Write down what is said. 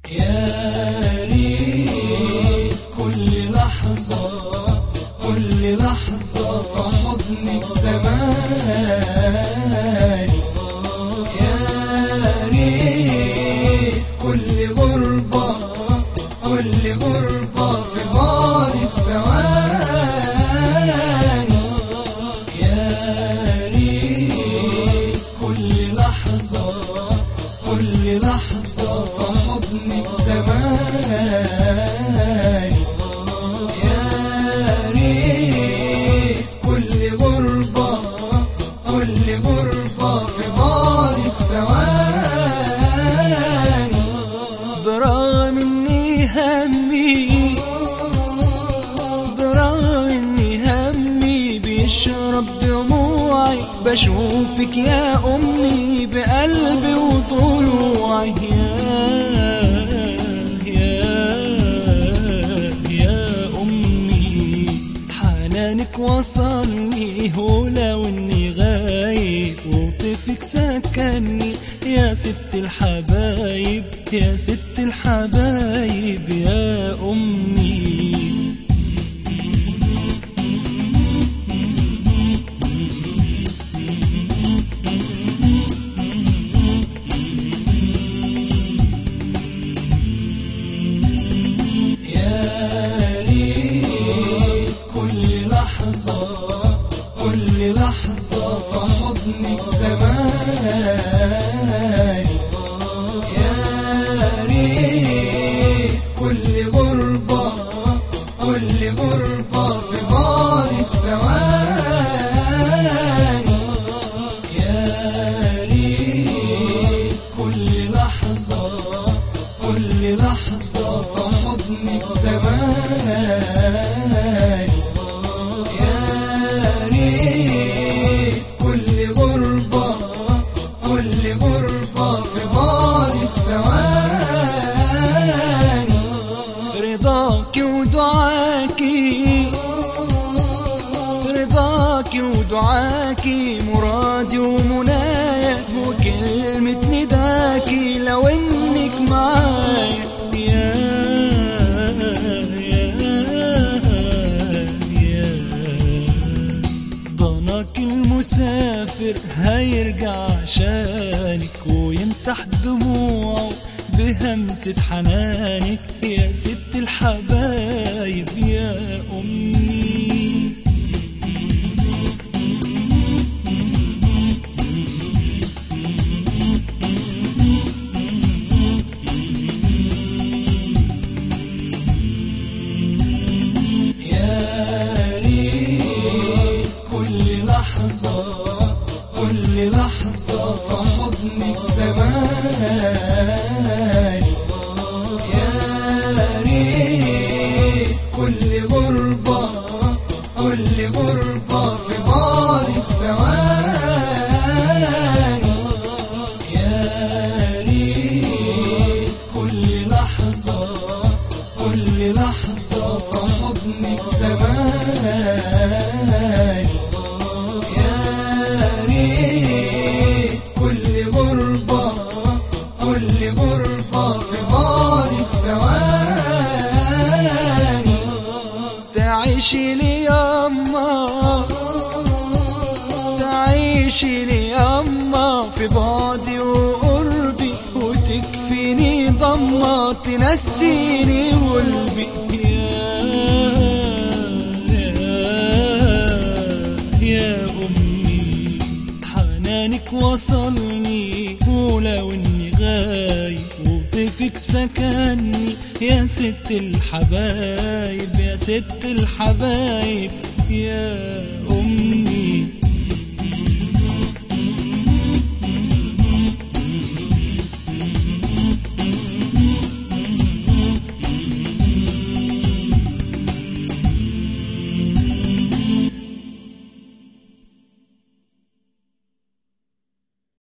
يا ريت كل لحظة كل لحظة في حضنك زماني يا ريت كل غربة كل غربة في بعدك ثواني يا ريت كل لحظة كل لحظة في حضنك زماني يا ريت كل غربة كل غربة في بعدك ثواني برغم اني همي برغم اني همي بيشرب دموعي بشوفك يا امي بقلبي وطلوعي يا يا يا امي حنانك وصلني ولو اني غايب وطفك سكني يا ست الحبايب يا ست الحبايب يا امي يا ريت كل لحظة كل لحظة في حضنك زماني يا ريت كل غربة كل غربة في بعدك ثواني يا ريت كل لحظة كل لحظة في حضنك زماني يا ريت كل غربة كل غربة في بعدك ثواني رضاكي ودعاكي رضاكي ودعاكي مرادي ومنايا وكلمة نداكي لو انك معايا يا يا يا ضناك المسافر هيرجع عشانك ويمسح دموعه بهمسة حنانك يا ست الحبايب يا أمي يا ريت كل لحظة كل لحظة في حضنك زماني يا ريت كل غربة كل غربة في بعدك ثواني يا ريت كل لحظة كل لحظة في حضنك زماني يا ريت كل غربة كل غربة في بعدك ثواني تعيشي لي يما تعيشي لي يما في بعدي وقربي وتكفيني ضمة تنسيني قلبي يا يا أمي حنانك وصلني ولو إني غايب وطفك سكني يا ست الحبايب يا ست الحبايب يا أمي